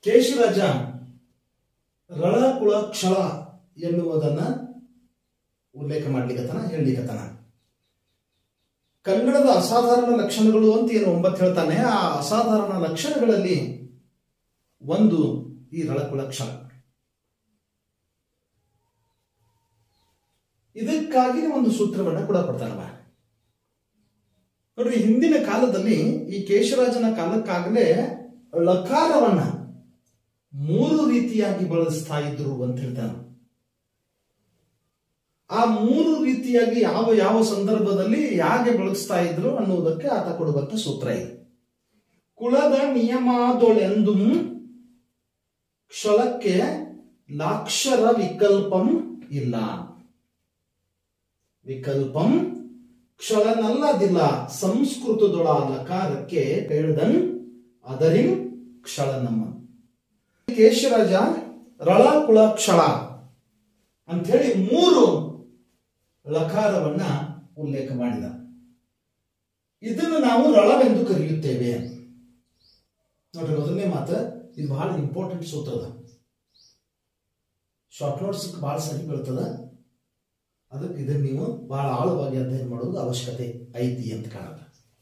ಕೇಶರಾಜ ರಳ ಕುಳ ಕ್ಷಳ ಎನ್ನುವುದನ್ನ ಉಲ್ಲೇಖ ಮಾಡ್ಲಿಕ್ಕತನ ಹೇಳಲಿಕ್ಕತನ ಕನ್ನಡದ ಅಸಾಧಾರಣ ಲಕ್ಷಣಗಳು ಅಂತ ಏನು ಒಂಬತ್ತು ಹೇಳ್ತಾನೆ ಆ ಅಸಾಧಾರಣ ಲಕ್ಷಣಗಳಲ್ಲಿ ಒಂದು ಈ ರಳಕುಳ ಕ್ಷಣ ಇದಕ್ಕಾಗಿ ಒಂದು ಸೂತ್ರವನ್ನ ಕೂಡ ಕೊಡ್ತಾನವ ನೋಡ್ರಿ ಹಿಂದಿನ ಕಾಲದಲ್ಲಿ ಈ ಕೇಶರಾಜನ ಕಾಲಕ್ಕಾಗಲೇ ಲಕಾರವನ್ನ ಮೂರು ರೀತಿಯಾಗಿ ಬಳಸ್ತಾ ಇದ್ರು ಅಂತ ಹೇಳ್ತಾನೆ ಆ ಮೂರು ರೀತಿಯಾಗಿ ಯಾವ ಯಾವ ಸಂದರ್ಭದಲ್ಲಿ ಹೇಗೆ ಬಳಸ್ತಾ ಇದ್ರು ಅನ್ನುವುದಕ್ಕೆ ಆತ ಕೊಡುವಂತ ಸೂತ್ರ ಇದೆ ಕುಲದ ನಿಯಮಾದೊಳೆಂದು ಕ್ಷಳಕ್ಕೆ ಲಾಕ್ಷರ ವಿಕಲ್ಪಂ ಇಲ್ಲ ವಿಕಲ್ಪಂ ಕ್ಷಳನಲ್ಲದಿಲ್ಲ ಸಂಸ್ಕೃತದೊಳ ಲಕಾರಕ್ಕೆ ಹೇಳ್ದನ್ ಅದರಿಂ ಕ್ಷಳನಮ್ಮ ಕೇಶರಾಜ ರಳ ಕುಳ ಕ್ಷಳ ಅಂಥೇಳಿ ಮೂರು ಲಕಾರವನ್ನ ಉಲ್ಲೇಖ ಮಾಡಿದ ಇದನ್ನು ನಾವು ರಳವೆಂದು ಕರೆಯುತ್ತೇವೆ ನೋಡ್ರಿ ಮೊದಲನೇ ಮಾತು ಇದು ಬಹಳ ಇಂಪಾರ್ಟೆಂಟ್ ಸೂತ್ರ ಅದ ಶಾರ್ಟ್ ನೋಟ್ಸ್ ಬಹಳ ಸರಿ ಬೀಳ್ತದ ಅದಕ್ಕೆ ಇದನ್ನ ನೀವು ಬಹಳ ಆಳವಾಗಿ ಅಧ್ಯಯನ ಮಾಡೋದು ಅವಶ್ಯಕತೆ ಐತಿ ಅಂತ ಕಾಣುತ್ತೆ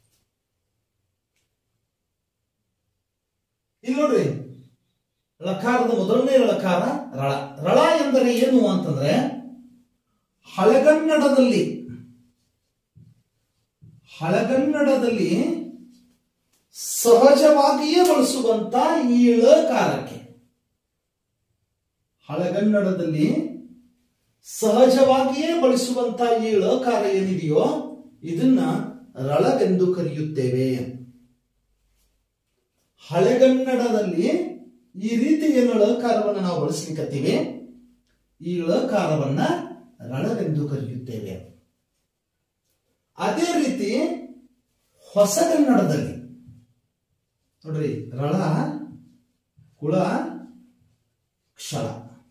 ಇಲ್ಲಿ ನೋಡ್ರಿ ಲಕಾರದ ಮೊದಲನೇ ಲಕಾರ ರಳ ರಳ ಎಂದರೆ ಏನು ಅಂತಂದ್ರೆ ಹಳಗನ್ನಡದಲ್ಲಿ ಹಳಗನ್ನಡದಲ್ಲಿ ಸಹಜವಾಗಿಯೇ ಬಳಸುವಂತ ಈ ಳಕಾರಕ್ಕೆ ಹಳಗನ್ನಡದಲ್ಲಿ ಸಹಜವಾಗಿಯೇ ಬಳಸುವಂತ ಈ ಳಕಾರ ಏನಿದೆಯೋ ಇದನ್ನ ರಳವೆಂದು ಕರೆಯುತ್ತೇವೆ ಹಳೆಗನ್ನಡದಲ್ಲಿ ಈ ರೀತಿ ಏನು ಳಕಾರವನ್ನು ನಾವು ಬಳಸಲಿಕ್ಕತ್ತೀವಿ ಈ ಳಕಾರವನ್ನ ರಳವೆಂದು ಕರೆಯುತ್ತೇವೆ ಅದೇ ರೀತಿ ಹೊಸಗನ್ನಡದಲ್ಲಿ ನೋಡ್ರಿ ರಳ ಕುಳ ಕ್ಷಳ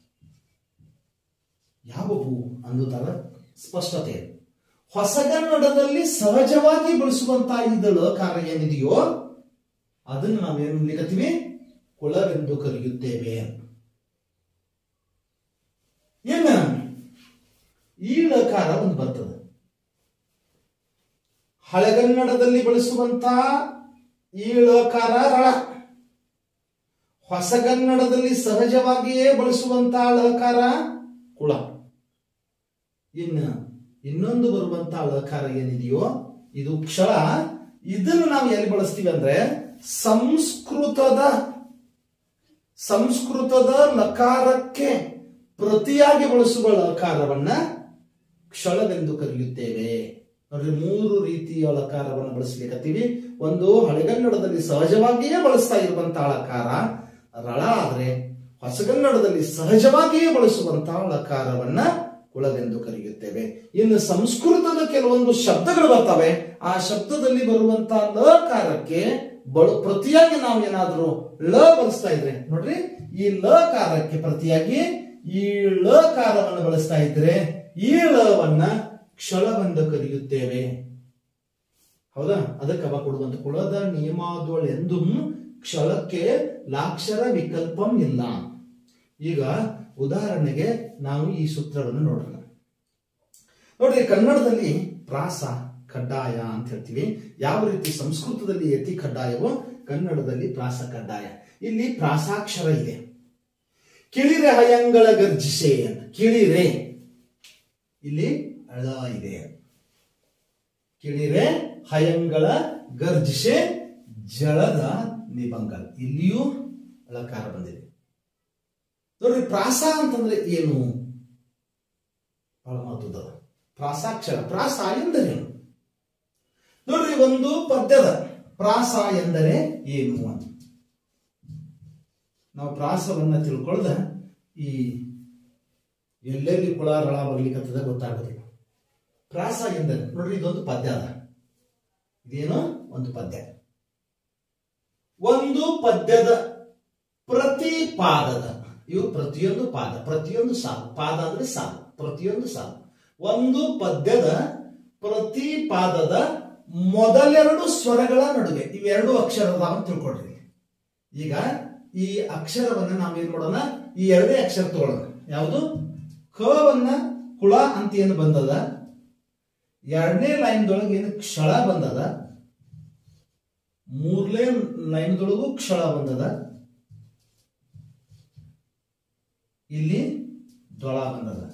ಯಾವುವು ಅನ್ನುವುದರ ಸ್ಪಷ್ಟತೆ ಹೊಸಗನ್ನಡದಲ್ಲಿ ಸಹಜವಾಗಿ ಬಳಸುವಂತಹ ಇದು ಳಕಾರ ಏನಿದೆಯೋ ಅದನ್ನು ನಾವೇನು ಲಿಖತೀವಿ ಕುಳವೆಂದು ಕರೆಯುತ್ತೇವೆ ಏನ ಈ ಲಕಾರ ಒಂದು ಬರ್ತದೆ ಹಳೆಗನ್ನಡದಲ್ಲಿ ಬಳಸುವಂತಹ ಈ ಲಕಾರ ರಳ ಹೊಸಗನ್ನಡದಲ್ಲಿ ಸಹಜವಾಗಿಯೇ ಬಳಸುವಂತಹ ಲಕಾರ ಕುಳ ಇನ್ನು ಇನ್ನೊಂದು ಬರುವಂತಹ ಲಕಾರ ಏನಿದೆಯೋ ಇದು ಕ್ಷಳ ಇದನ್ನು ನಾವು ಎಲ್ಲಿ ಬಳಸ್ತೀವಿ ಅಂದ್ರೆ ಸಂಸ್ಕೃತದ ಸಂಸ್ಕೃತದ ಲಕಾರಕ್ಕೆ ಪ್ರತಿಯಾಗಿ ಬಳಸುವ ಲಕಾರವನ್ನ ಕ್ಷಳವೆಂದು ಕರೆಯುತ್ತೇವೆ ನೋಡ್ರಿ ಮೂರು ರೀತಿಯ ಲಕಾರವನ್ನು ಬಳಸಲಿಕ್ಕತ್ತೀವಿ ಒಂದು ಹಳೆಗನ್ನಡದಲ್ಲಿ ಸಹಜವಾಗಿಯೇ ಬಳಸ್ತಾ ಇರುವಂತಹ ಲಕಾರ ರಳ ಆದ್ರೆ ಹೊಸಗನ್ನಡದಲ್ಲಿ ಸಹಜವಾಗಿಯೇ ಬಳಸುವಂತಹ ಲಕಾರವನ್ನ ಕುಳವೆಂದು ಕರೆಯುತ್ತೇವೆ ಇನ್ನು ಸಂಸ್ಕೃತದ ಕೆಲವೊಂದು ಶಬ್ದಗಳು ಬರ್ತವೆ ಆ ಶಬ್ದದಲ್ಲಿ ಬರುವಂತಹ ಲಕಾರಕ್ಕೆ ಬಳು ಪ್ರತಿಯಾಗಿ ನಾವು ಏನಾದರೂ ಳ ಬಳಸ್ತಾ ಇದ್ರೆ ನೋಡ್ರಿ ಈ ಲಕಾರಕ್ಕೆ ಪ್ರತಿಯಾಗಿ ಈ ಳಕಾರವನ್ನು ಬಳಸ್ತಾ ಇದ್ರೆ ಈ ಳವನ್ನ ಕ್ಷಳವೆಂದು ಕರೆಯುತ್ತೇವೆ ಹೌದಾ ಅದಕ್ಕೆ ಅವ ಕೊಡುವಂತ ಕುಳದ ನಿಯಮಾದೊಳೆಂದು ಕ್ಷಳಕ್ಕೆ ಲಾಕ್ಷರ ವಿಕಲ್ಪಂ ಇಲ್ಲ ಈಗ ಉದಾಹರಣೆಗೆ ನಾವು ಈ ಸೂತ್ರವನ್ನು ನೋಡೋಣ ನೋಡ್ರಿ ಕನ್ನಡದಲ್ಲಿ ಪ್ರಾಸ ಕಡ್ಡಾಯ ಅಂತ ಹೇಳ್ತೀವಿ ಯಾವ ರೀತಿ ಸಂಸ್ಕೃತದಲ್ಲಿ ಯತಿ ಕಡ್ಡಾಯವೋ ಕನ್ನಡದಲ್ಲಿ ಪ್ರಾಸ ಕಡ್ಡಾಯ ಇಲ್ಲಿ ಪ್ರಾಸಾಕ್ಷರ ಇದೆ ಕಿಳಿರೆ ಹಯಂಗಳ ಗರ್ಜಿಸೆ ಅಂತ ಕಿಳಿರೆ ಇಲ್ಲಿ ಅಳ ಇದೆ ಕಿಳಿರೆ ಹಯಂಗಳ ಗರ್ಜಿಸೆ ಜಳದ ನಿಬಂಗಲ್ ಇಲ್ಲಿಯೂ ಅಳಕಾರ ಬಂದಿದೆ ನೋಡ್ರಿ ಪ್ರಾಸ ಅಂತಂದ್ರೆ ಏನು ಬಹಳ ಮಹತ್ವದ ಪ್ರಾಸಾಕ್ಷರ ಪ್ರಾಸ ಎಂದರೇನು ನೋಡ್ರಿ ಒಂದು ಪದ್ಯದ ಪ್ರಾಸ ಎಂದರೆ ಏನು ಅಂತ ನಾವು ಪ್ರಾಸವನ್ನ ತಿಳ್ಕೊಳ್ದ ಈ ಎಲ್ಲೆಲ್ಲಿ ಕುಳ ರಳ ಬರ್ಲಿಕ್ಕತ್ತದ ಗೊತ್ತಾಗೋದಿಲ್ಲ ಪ್ರಾಸ ಎಂದರೆ ನೋಡ್ರಿ ಇದೊಂದು ಪದ್ಯ ಅದ ಇದೇನು ಒಂದು ಪದ್ಯ ಒಂದು ಪದ್ಯದ ಪ್ರತಿ ಪಾದದ ಇವು ಪ್ರತಿಯೊಂದು ಪಾದ ಪ್ರತಿಯೊಂದು ಸಾಲು ಪಾದ ಅಂದ್ರೆ ಸಾಲು ಪ್ರತಿಯೊಂದು ಸಾಲು ಒಂದು ಪದ್ಯದ ಪ್ರತಿ ಪಾದದ ಮೊದಲೆರಡು ಸ್ವರಗಳ ನಡುವೆ ಇವೆರಡು ಅಕ್ಷರ ಅದಾವ ಅಂತ ತಿಳ್ಕೊಡ್ರಿ ಈಗ ಈ ಅಕ್ಷರವನ್ನ ನಾವೇನ್ ಮಾಡೋಣ ಈ ಎರಡೇ ಅಕ್ಷರ ತಗೊಳ್ಳೋಣ ಯಾವುದು ಕವನ್ನ ಕುಳ ಅಂತ ಏನು ಬಂದದ ಎರಡನೇ ಲೈನ್ದೊಳಗೆ ಏನು ಕ್ಷಳ ಬಂದದ ಮೂರನೇ ಲೈನ್ದೊಳಗೂ ಕ್ಷಳ ಬಂದದ ಇಲ್ಲಿ ದೊಳ ಬಂದದ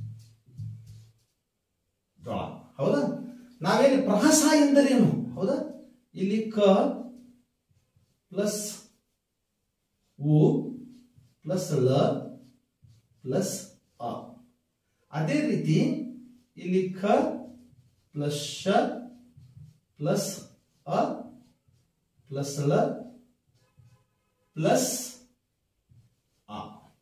ದೊಳ ಹೌದಾ ನಾವೇನು ಪ್ರಾಸ ಎಂದರೇನು ಹೌದಾ ಇಲ್ಲಿ ಕ ಪ್ಲಸ್ ಉ ಪ್ಲಸ್ ಲ ಪ್ಲಸ್ ಅ ಅದೇ ರೀತಿ ಇಲ್ಲಿ ಖ ಪ್ಲಸ್ ಶ ಪ್ಲಸ್ ಅ ಪ್ಲಸ್ ಲ ಪ್ಲಸ್ ಆ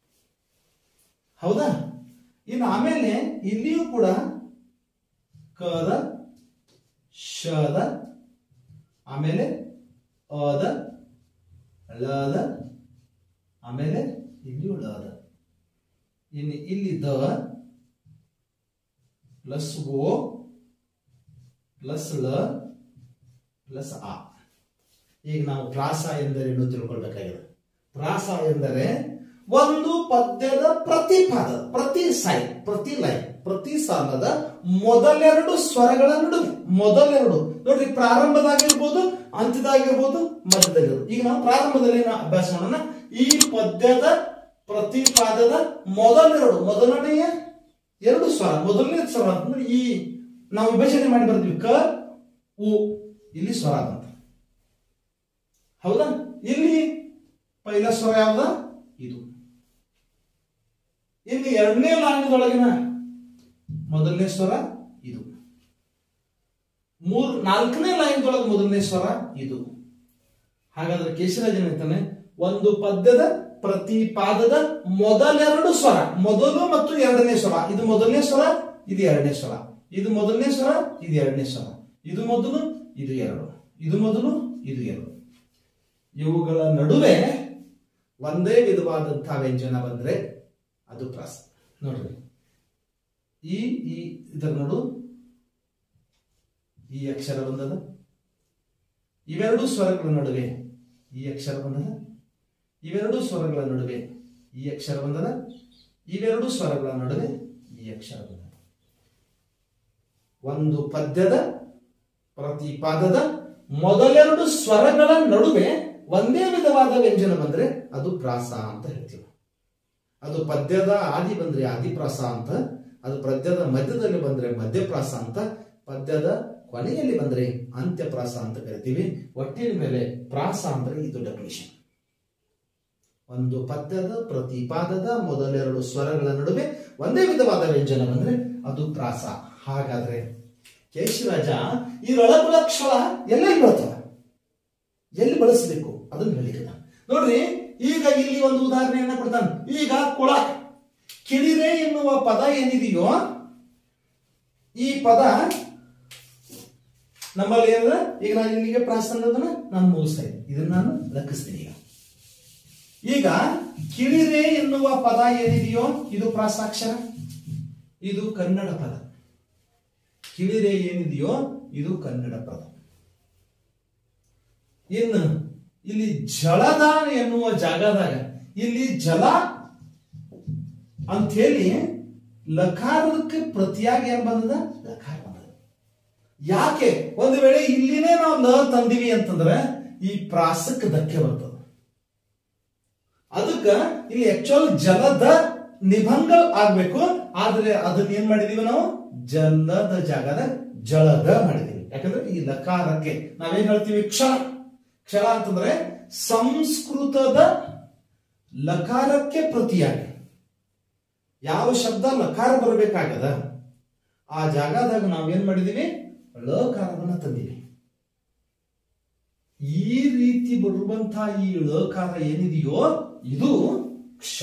ಹೌದಾ ಇನ್ನು ಆಮೇಲೆ ಇಲ್ಲಿಯೂ ಕೂಡ ಕದ ಶದ ಆಮೇಲೆ ಅದ ಲದ ಆಮೇಲೆ ಇಲ್ಲಿಯೂ ಲದ ಇನ್ನು ಇಲ್ಲಿ ದ ಪ್ಲಸ್ ಓ ಪ್ಲಸ್ ಲ ಪ್ಲಸ್ ಆ ಈಗ ನಾವು ಪ್ರಾಸ ಎಂದರೇನು ತಿಳ್ಕೊಳ್ಬೇಕಾಗಿದೆ ಪ್ರಾಸ ಎಂದರೆ ಒಂದು ಪದ್ಯದ ಪ್ರತಿ ಪಾದ ಪ್ರತಿ ಸೈಡ್ ಪ್ರತಿ ಲೈನ್ ಪ್ರತಿ ಸಾಲದ ಮೊದಲೆರಡು ಸ್ವರಗಳ ನಡುವೆ ಮೊದಲೆರಡು ನೋಡ್ರಿ ಪ್ರಾರಂಭದಾಗಿರ್ಬೋದು ಅಂತ್ಯದಾಗಿರ್ಬೋದು ಮಧ್ಯದಲ್ಲಿರ್ಬೋದು ಈಗ ನಾವು ಪ್ರಾರಂಭದಲ್ಲಿ ನಾವು ಅಭ್ಯಾಸ ಮಾಡೋಣ ಈ ಪದ್ಯದ ಪ್ರತಿ ಪಾದದ ಮೊದಲೆರಡು ಮೊದಲನೆಯ ಎರಡು ಸ್ವರ ಮೊದಲನೇ ಸ್ವರ ಅಂತಂದ್ರೆ ಈ ನಾವು ವಿಭಜನೆ ಮಾಡಿ ಬರ್ತೀವಿ ಕ ಉ ಇಲ್ಲಿ ಸ್ವರ ಅಂತ ಹೌದಾ ಇಲ್ಲಿ ಪೈಲ ಸ್ವರ ಯಾವ್ದ ಇದು ಇಲ್ಲಿ ಎರಡನೇ ಲಾಂಗದೊಳಗಿನ ಮೊದಲನೇ ಸ್ವರ ಇದು ಮೂರ್ ನಾಲ್ಕನೇ ಲೈನ್ದೊಳಗೆ ಮೊದಲನೇ ಸ್ವರ ಇದು ಹಾಗಾದ್ರೆ ಕೇಶರಾಜ್ ಹೇಳ್ತಾನೆ ಒಂದು ಪದ್ಯದ ಪ್ರತಿ ಪಾದದ ಮೊದಲೆರಡು ಸ್ವರ ಮೊದಲು ಮತ್ತು ಎರಡನೇ ಸ್ವರ ಇದು ಮೊದಲನೇ ಸ್ವರ ಇದು ಎರಡನೇ ಸ್ವರ ಇದು ಮೊದಲನೇ ಸ್ವರ ಇದು ಎರಡನೇ ಸ್ವರ ಇದು ಮೊದಲು ಇದು ಎರಡು ಇದು ಮೊದಲು ಇದು ಎರಡು ಇವುಗಳ ನಡುವೆ ಒಂದೇ ವಿಧವಾದಂತಹ ವ್ಯಂಜನ ಬಂದ್ರೆ ಅದು ಪ್ರಾಸ ನೋಡ್ರಿ ಈ ಈ ಇದರ ನಡು ಈ ಅಕ್ಷರ ಬಂದದ ಇವೆರಡು ಸ್ವರಗಳ ನಡುವೆ ಈ ಅಕ್ಷರ ಬಂದದ ಇವೆರಡು ಸ್ವರಗಳ ನಡುವೆ ಈ ಅಕ್ಷರ ಬಂದದ ಇವೆರಡು ಸ್ವರಗಳ ನಡುವೆ ಈ ಅಕ್ಷರ ಬಂದದ ಒಂದು ಪದ್ಯದ ಪ್ರತಿ ಪಾದದ ಮೊದಲೆರಡು ಸ್ವರಗಳ ನಡುವೆ ಒಂದೇ ವಿಧವಾದ ವ್ಯಂಜನ ಬಂದ್ರೆ ಅದು ಪ್ರಾಸ ಅಂತ ಹೇಳ್ತೀವಿ ಅದು ಪದ್ಯದ ಆದಿ ಬಂದ್ರೆ ಆದಿಪ್ರಾಸ ಅಂತ ಅದು ಪದ್ಯದ ಮಧ್ಯದಲ್ಲಿ ಬಂದ್ರೆ ಮಧ್ಯಪ್ರಾಸ ಅಂತ ಪದ್ಯದ ಕೊನೆಯಲ್ಲಿ ಬಂದ್ರೆ ಅಂತ್ಯಪ್ರಾಸ ಅಂತ ಕರಿತೀವಿ ಒಟ್ಟಿನ ಮೇಲೆ ಪ್ರಾಸ ಅಂದ್ರೆ ಇದು ಡೆಫಿನಿಷನ್ ಒಂದು ಪದ್ಯದ ಪ್ರತಿ ಪಾದದ ಮೊದಲೆರಡು ಸ್ವರಗಳ ನಡುವೆ ಒಂದೇ ವಿಧವಾದ ವ್ಯಂಜನ ಬಂದ್ರೆ ಅದು ಪ್ರಾಸ ಹಾಗಾದ್ರೆ ಕೇಶರಾಜ ಈ ರಳಗುಳಕ್ಷಳ ಎಲ್ಲೆಲ್ಲಿ ಬಳತಾವ ಎಲ್ಲಿ ಬಳಸಬೇಕು ಅದನ್ನ ಹೇಳಿದ ನೋಡ್ರಿ ಈಗ ಇಲ್ಲಿ ಒಂದು ಉದಾಹರಣೆಯನ್ನ ಕೊಡ್ತಾನೆ ಈಗ ಕುಳ ಕಿಳಿರೆ ಎನ್ನುವ ಪದ ಏನಿದೆಯೋ ಈ ಪದ ನಮ್ಮಲ್ಲಿ ಏನದ ಈಗ ನಾನು ಇಲ್ಲಿಗೆ ಪ್ರಾಸ್ತಂದದನ್ನ ನಾನು ಮುಗಿಸ್ತಾ ಇದ್ದೀನಿ ಇದನ್ನ ನಾನು ಲೆಕ್ಕಿಸ್ತೀನಿ ಈಗ ಈಗ ಕಿಳಿರೆ ಎನ್ನುವ ಪದ ಏನಿದೆಯೋ ಇದು ಪ್ರಾಸಾಕ್ಷರ ಇದು ಕನ್ನಡ ಪದ ಕಿಳಿರೆ ಏನಿದೆಯೋ ಇದು ಕನ್ನಡ ಪದ ಇನ್ನು ಇಲ್ಲಿ ಜಲದ ಎನ್ನುವ ಜಾಗದಾಗ ಇಲ್ಲಿ ಜಲ ಅಂತ ಹೇಳಿ ಲಕಾರಕ್ಕೆ ಪ್ರತಿಯಾಗಿ ಏನ್ ಬಂದದ ಲಕಾರ ಬಂದದ ಯಾಕೆ ಒಂದು ವೇಳೆ ಇಲ್ಲಿನೇ ನಾವು ಲ ತಂದಿವಿ ಅಂತಂದ್ರೆ ಈ ಪ್ರಾಸಕ್ಕೆ ಧಕ್ಕೆ ಬರ್ತದ ಅದಕ್ಕ ಇಲ್ಲಿ ಆಕ್ಚುಲ್ ಜಲದ ನಿಭಂಗ ಆಗ್ಬೇಕು ಆದ್ರೆ ಅದನ್ನ ಏನ್ ಮಾಡಿದೀವಿ ನಾವು ಜಲದ ಜಾಗದ ಜಲದ ಮಾಡಿದೀವಿ ಯಾಕಂದ್ರೆ ಈ ಲಕಾರಕ್ಕೆ ನಾವೇನ್ ಹೇಳ್ತೀವಿ ಕ್ಷಣ ಕ್ಷಣ ಅಂತಂದ್ರೆ ಸಂಸ್ಕೃತದ ಲಕಾರಕ್ಕೆ ಪ್ರತಿಯಾಗಿ ಯಾವ ಶಬ್ದ ಲಕಾರ ಬರಬೇಕಾಗದ ಆ ಜಾಗದಾಗ ನಾವೇನ್ ಮಾಡಿದೀವಿ ಲಕಾರವನ್ನ ತಂದಿವಿ ಈ ರೀತಿ ಬರುವಂತಹ ಈ ಲಕಾರ ಏನಿದೆಯೋ ಇದು ಕ್ಷ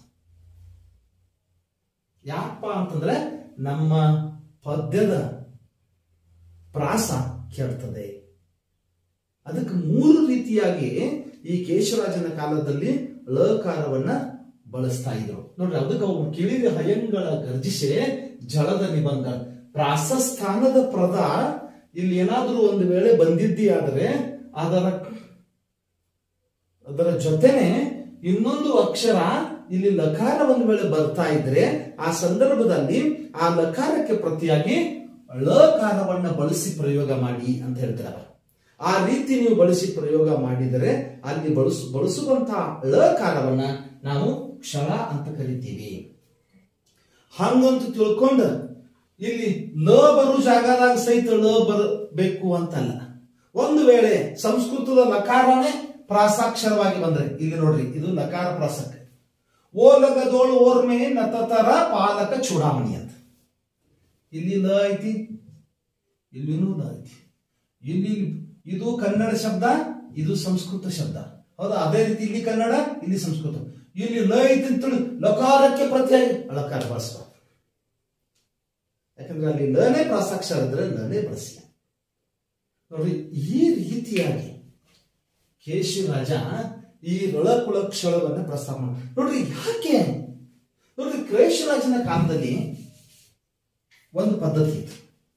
ಯಾಕಪ್ಪ ಅಂತಂದ್ರೆ ನಮ್ಮ ಪದ್ಯದ ಪ್ರಾಸ ಕೇಳ್ತದೆ ಅದಕ್ಕೆ ಮೂರು ರೀತಿಯಾಗಿ ಈ ಕೇಶವರಾಜನ ಕಾಲದಲ್ಲಿ ಲಕಾರವನ್ನ ಬಳಸ್ತಾ ಇದ್ರು ನೋಡ್ರಿ ಅದಕ್ಕೆ ಅವು ಕಿಳಿದ ಹಯಂಗಳ ಗರ್ಜಿಸೆ ಜಲದ ನಿಬಂಧ ಪ್ರಾಸಸ್ಥಾನದ ಪದ ಇಲ್ಲಿ ಏನಾದ್ರೂ ಒಂದು ವೇಳೆ ಬಂದಿದ್ದಿ ಆದರೆ ಅದರ ಅದರ ಜೊತೆನೆ ಇನ್ನೊಂದು ಅಕ್ಷರ ಇಲ್ಲಿ ಲಕಾರ ಒಂದು ವೇಳೆ ಬರ್ತಾ ಇದ್ರೆ ಆ ಸಂದರ್ಭದಲ್ಲಿ ಆ ಲಕಾರಕ್ಕೆ ಪ್ರತಿಯಾಗಿ ಳಕಾರವನ್ನ ಬಳಸಿ ಪ್ರಯೋಗ ಮಾಡಿ ಅಂತ ಹೇಳ್ತಾರೆ ಆ ರೀತಿ ನೀವು ಬಳಸಿ ಪ್ರಯೋಗ ಮಾಡಿದರೆ ಅಲ್ಲಿ ಬಳಸು ಬಳಸುವಂತಹ ಳಕಾರವನ್ನ ನಾವು ಕ್ಷರ ಅಂತ ಕರಿತೀವಿ ಹಂಗಂತ ತಿಳ್ಕೊಂಡ ಇಲ್ಲಿ ಲ ಬರು ಜಾಗದಾಗ ಸಹಿತ ಲ ಬರಬೇಕು ಅಂತಲ್ಲ ಒಂದು ವೇಳೆ ಸಂಸ್ಕೃತದ ಲಕಾರನೇ ಪ್ರಾಸಾಕ್ಷರವಾಗಿ ಬಂದ್ರೆ ಇಲ್ಲಿ ನೋಡ್ರಿ ಇದು ಲಕಾರ ಪ್ರಾಸಕ ಓಲಗದೋಳು ಓರ್ಮೆ ನತತರ ಪಾಲಕ ಚೂಡಾಮಣಿ ಅಂತ ಇಲ್ಲಿ ಲ ಐತಿ ಇಲ್ಲಿನೂ ಲ ಐತಿ ಇಲ್ಲಿ ಇದು ಕನ್ನಡ ಶಬ್ದ ಇದು ಸಂಸ್ಕೃತ ಶಬ್ದ ಹೌದಾ ಅದೇ ರೀತಿ ಇಲ್ಲಿ ಕನ್ನಡ ಇಲ್ಲಿ ಸಂಸ್ಕೃತ ಇಲ್ಲಿ ಲ ಐತಿ ಅಂತೇಳಿ ಲಕಾರಕ್ಕೆ ಪ್ರತಿಯಾಗಿ ಲಕಾರ ಬಳಸಬಾರ್ದು ಯಾಕಂದ್ರೆ ಅಲ್ಲಿ ಲನೇ ಪ್ರಾಸಾಕ್ಷರ ಇದ್ರೆ ಲನೇ ಬಳಸಿ ನೋಡ್ರಿ ಈ ರೀತಿಯಾಗಿ ಕೇಶಿರಾಜ ಈ ರೊಳಕುಳಕ್ಷಳವನ್ನ ಪ್ರಸ್ತಾವ ಮಾಡ ನೋಡ್ರಿ ಯಾಕೆ ನೋಡ್ರಿ ಕೇಶರಾಜನ ಕಾಲದಲ್ಲಿ ಒಂದು ಪದ್ಧತಿ ಇತ್ತು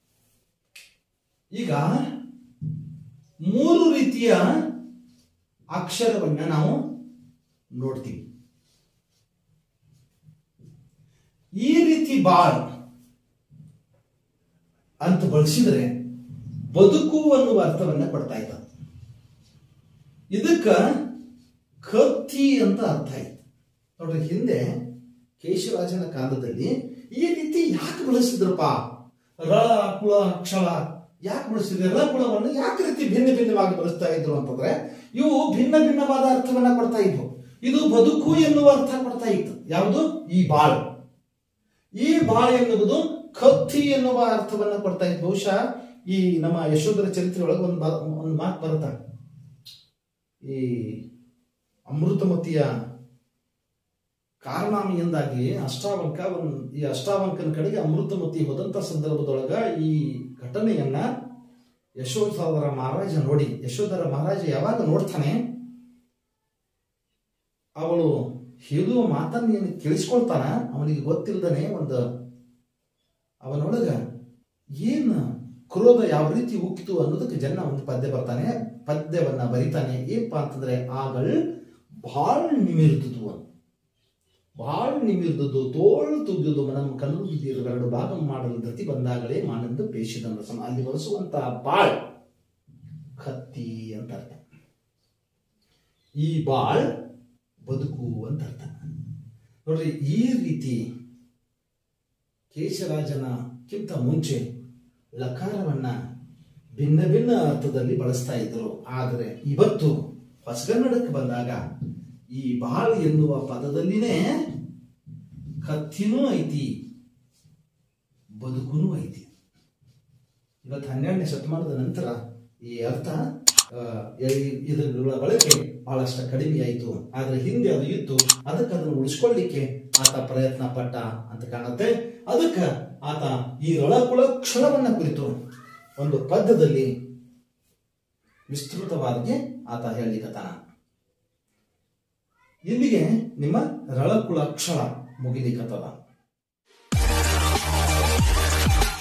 ಈಗ ಮೂರು ರೀತಿಯ ಅಕ್ಷರವನ್ನ ನಾವು ನೋಡ್ತೀವಿ ಈ ರೀತಿ ಬಾಳ್ ಅಂತ ಬಳಸಿದ್ರೆ ಬದುಕು ಅನ್ನುವ ಅರ್ಥವನ್ನ ಕೊಡ್ತಾ ಇದ್ದ ಇದಕ್ಕ ಕತ್ತಿ ಅಂತ ಅರ್ಥ ಆಯ್ತು ನೋಡ್ರಿ ಹಿಂದೆ ಕೇಶರಾಜನ ಕಾಲದಲ್ಲಿ ಈ ರೀತಿ ಯಾಕೆ ಬಳಸಿದ್ರಪ್ಪ ರ ಕುಳ ಕ್ಷಳ ಯಾಕೆ ಬಳಸಿದ್ರೆ ರ ಕುಳವನ್ನು ಯಾಕೆ ರೀತಿ ಭಿನ್ನ ಭಿನ್ನವಾಗಿ ಬಳಸ್ತಾ ಇದ್ರು ಅಂತಂದ್ರೆ ಇವು ಭಿನ್ನ ಭಿನ್ನವಾದ ಅರ್ಥವನ್ನ ಕೊಡ್ತಾ ಇದ್ವು ಇದು ಬದುಕು ಎನ್ನುವ ಅರ್ಥ ಕೊಡ್ತಾ ಇತ್ತು ಯಾವುದು ಈ ಬಾಳ್ ಈ ಬಾಳ್ ಎನ್ನುವುದು ಕತ್ತಿ ಎನ್ನುವ ಅರ್ಥವನ್ನ ಕೊಡ್ತಾ ಇತ್ತು ಬಹುಶಃ ಈ ನಮ್ಮ ಯಶೋಧರ ಚರಿತ್ರೆ ಒಳಗೆ ಒಂದು ಬಾ- ಒಂದು ಮಾತು ಬರುತ್ತ ಈ ಅಮೃತಮತಿಯ ಕಾರಣಾಮಿಯಿಂದಾಗಿ ಅಷ್ಟಾವಂಕ ಒಂದು ಈ ಅಷ್ಟಾವಂಕನ ಕಡೆಗೆ ಅಮೃತಮತಿ ಹೋದಂತ ಸಂದರ್ಭದೊಳಗ ಈ ಘಟನೆಯನ್ನ ಯಶೋಧರ ಮಹಾರಾಜ ನೋಡಿ ಯಶೋಧರ ಮಹಾರಾಜ ಯಾವಾಗ ನೋಡ್ತಾನೆ ಅವಳು ಹೇಳುವ ಮಾತನ್ನ ಏನು ಕೇಳಿಸ್ಕೊಳ್ತಾನ ಅವನಿಗೆ ಗೊತ್ತಿಲ್ಲದನೆ ಒಂದು ಅವನೊಳಗ ಏನ್ ಕ್ರೋಧ ಯಾವ ರೀತಿ ಉಕ್ಕಿತು ಅನ್ನೋದಕ್ಕೆ ಜನ ಒಂದು ಪದ್ಯ ಬರ್ತಾನೆ ಪದ್ಯವನ್ನ ಬರಿತಾನೆ ಏನಪ್ಪ ಅಂತಂದ್ರೆ ಆಗಳ್ ಭಾಳ ನಿಮಿರ್ದುದು ಅಂತ ಭಾಳ ನಿಮಿರ್ದುದು ತೋಳು ತುಗಿದು ನಮ್ಮ ಕಣ್ಣು ಬಿದ್ದಿರು ಎರಡು ಭಾಗ ಮಾಡಲು ಗತಿ ಬಂದಾಗಲೇ ಮಾನಂದು ಪೇಶಿದಂದ ಸಮ ಅಲ್ಲಿ ಬಳಸುವಂತ ಬಾಳ್ ಕತ್ತಿ ಅಂತ ಅರ್ಥ ಈ ಬಾಳ್ ಬದುಕು ಅಂತ ಅರ್ಥ ನೋಡ್ರಿ ಈ ರೀತಿ ಕೇಶರಾಜನಕ್ಕಿಂತ ಮುಂಚೆ ಲಕಾರವನ್ನ ಭಿನ್ನ ಭಿನ್ನ ಅರ್ಥದಲ್ಲಿ ಬಳಸ್ತಾ ಇದ್ರು ಆದರೆ ಇವತ್ತು ಹೊಸಗನ್ನಡಕ್ಕೆ ಬಂದಾಗ ಈ ಬಾಳ್ ಎನ್ನುವ ಪದದಲ್ಲಿನೇ ಕತ್ತಿನೂ ಐತಿ ಬದುಕುನೂ ಐತಿ ಇವತ್ತು ಹನ್ನೆರಡನೇ ಶತಮಾನದ ನಂತರ ಈ ಅರ್ಥ ಆ, ಈ- ಇದರ ಬಳಕೆ ಬಹಳಷ್ಟು ಕಡಿಮೆ ಆಯಿತು ಆದ್ರೆ ಹಿಂದೆ ಅದು ಇತ್ತು ಅದಕ್ಕೆ ಅದನ್ನು ಉಳಿಸ್ಕೊಳ್ಳಿಕ್ಕೆ ಆತ ಪ್ರಯತ್ನ ಪಟ್ಟ ಅಂತ ಕಾಣುತ್ತೆ ಅದಕ್ಕೆ ಆತ ಈ ರೊಳಕುಳ ಕ್ಷಣವನ್ನ ಕುರಿತು ಒಂದು ಪದ್ಯದಲ್ಲಿ ವಿಸ್ತೃತವಾಗಿ ಆತ ಹೇಳಿಕತಾನ ಇಲ್ಲಿಗೆ ನಿಮ್ಮ ರಳಕುಳ ಕ್ಷಣ ಮುಗಿಲಿಕತ್ತದ